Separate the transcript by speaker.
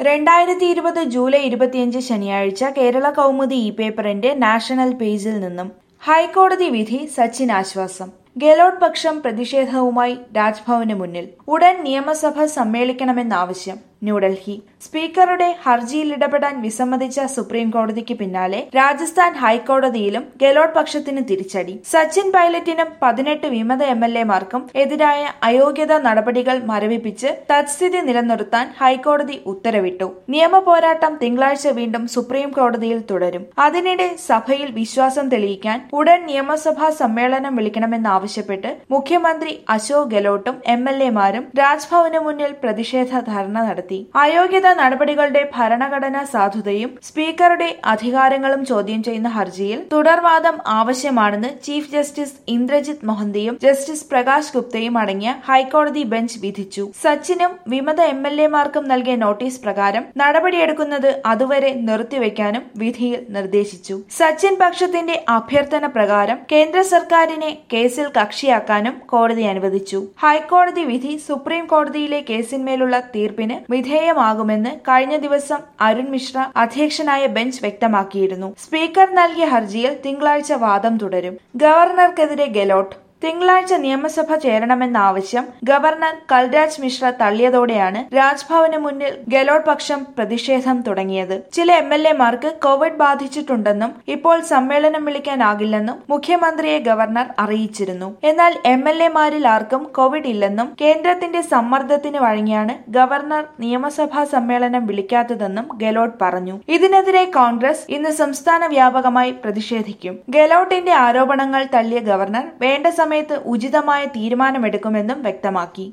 Speaker 1: രണ്ടായിരത്തി ഇരുപത് ജൂലൈ ഇരുപത്തിയഞ്ച് ശനിയാഴ്ച കേരള കൗമുദി ഇ പേപ്പറിന്റെ നാഷണൽ പേജിൽ നിന്നും ഹൈക്കോടതി വിധി സച്ചിൻ ആശ്വാസം ഗെലോട്ട് പക്ഷം പ്രതിഷേധവുമായി രാജ്ഭവന് മുന്നിൽ ഉടൻ നിയമസഭ സമ്മേളിക്കണമെന്നാവശ്യം ന്യൂഡൽഹി സ്പീക്കറുടെ ഹർജിയിൽ ഇടപെടാൻ വിസമ്മതിച്ച സുപ്രീം കോടതിക്ക് പിന്നാലെ രാജസ്ഥാൻ ഹൈക്കോടതിയിലും ഗെലോട്ട് പക്ഷത്തിന് തിരിച്ചടി സച്ചിൻ പൈലറ്റിനും പതിനെട്ട് വിമത എം എൽ എമാർക്കും എതിരായ അയോഗ്യതാ നടപടികൾ മരവിപ്പിച്ച് തത്സ്ഥിതി നിലനിർത്താൻ ഹൈക്കോടതി ഉത്തരവിട്ടു നിയമ പോരാട്ടം തിങ്കളാഴ്ച വീണ്ടും സുപ്രീം കോടതിയിൽ തുടരും അതിനിടെ സഭയിൽ വിശ്വാസം തെളിയിക്കാൻ ഉടൻ നിയമസഭാ സമ്മേളനം വിളിക്കണമെന്നാവശ്യപ്പെട്ട് മുഖ്യമന്ത്രി അശോക് ഗെലോട്ടും എം എൽ എമാരും രാജ്ഭവന് മുന്നിൽ പ്രതിഷേധ ധർണ നടത്തി അയോഗ്യതാ നടപടികളുടെ ഭരണഘടനാ സാധുതയും സ്പീക്കറുടെ അധികാരങ്ങളും ചോദ്യം ചെയ്യുന്ന ഹർജിയിൽ തുടർവാദം ആവശ്യമാണെന്ന് ചീഫ് ജസ്റ്റിസ് ഇന്ദ്രജിത് മൊഹന്തിയും ജസ്റ്റിസ് പ്രകാശ് ഗുപ്തയും അടങ്ങിയ ഹൈക്കോടതി ബെഞ്ച് വിധിച്ചു സച്ചിനും വിമത എം എൽ എമാർക്കും നൽകിയ നോട്ടീസ് പ്രകാരം നടപടിയെടുക്കുന്നത് അതുവരെ നിർത്തിവെക്കാനും വിധിയിൽ നിർദ്ദേശിച്ചു സച്ചിൻ പക്ഷത്തിന്റെ അഭ്യർത്ഥന പ്രകാരം കേന്ദ്ര സർക്കാരിനെ കേസിൽ കക്ഷിയാക്കാനും കോടതി അനുവദിച്ചു ഹൈക്കോടതി വിധി സുപ്രീം കോടതിയിലെ കേസിന്മേലുള്ള തീർപ്പിന് വിധേയമാകുമെന്ന് കഴിഞ്ഞ ദിവസം അരുൺ മിശ്ര അധ്യക്ഷനായ ബെഞ്ച് വ്യക്തമാക്കിയിരുന്നു സ്പീക്കർ നൽകിയ ഹർജിയിൽ തിങ്കളാഴ്ച വാദം തുടരും ഗവർണർക്കെതിരെ ഗെലോട്ട് തിങ്കളാഴ്ച നിയമസഭ ചേരണമെന്ന ആവശ്യം ഗവർണർ കൽരാജ് മിശ്ര തള്ളിയതോടെയാണ് രാജ്ഭവന് മുന്നിൽ ഗെലോട്ട് പക്ഷം പ്രതിഷേധം തുടങ്ങിയത് ചില എം എൽ എമാർക്ക് കോവിഡ് ബാധിച്ചിട്ടുണ്ടെന്നും ഇപ്പോൾ സമ്മേളനം വിളിക്കാനാകില്ലെന്നും മുഖ്യമന്ത്രിയെ ഗവർണർ അറിയിച്ചിരുന്നു എന്നാൽ എം എൽ എമാരിൽ ആർക്കും കോവിഡ് ഇല്ലെന്നും കേന്ദ്രത്തിന്റെ സമ്മർദ്ദത്തിന് വഴങ്ങിയാണ് ഗവർണർ നിയമസഭാ സമ്മേളനം വിളിക്കാത്തതെന്നും ഗെലോട്ട് പറഞ്ഞു ഇതിനെതിരെ കോൺഗ്രസ് ഇന്ന് സംസ്ഥാന വ്യാപകമായി പ്രതിഷേധിക്കും ഗെലോട്ടിന്റെ ആരോപണങ്ങൾ തള്ളിയ ഗവർണർ വേണ്ട സമയത്ത് ഉചിതമായ തീരുമാനമെടുക്കുമെന്നും വ്യക്തമാക്കി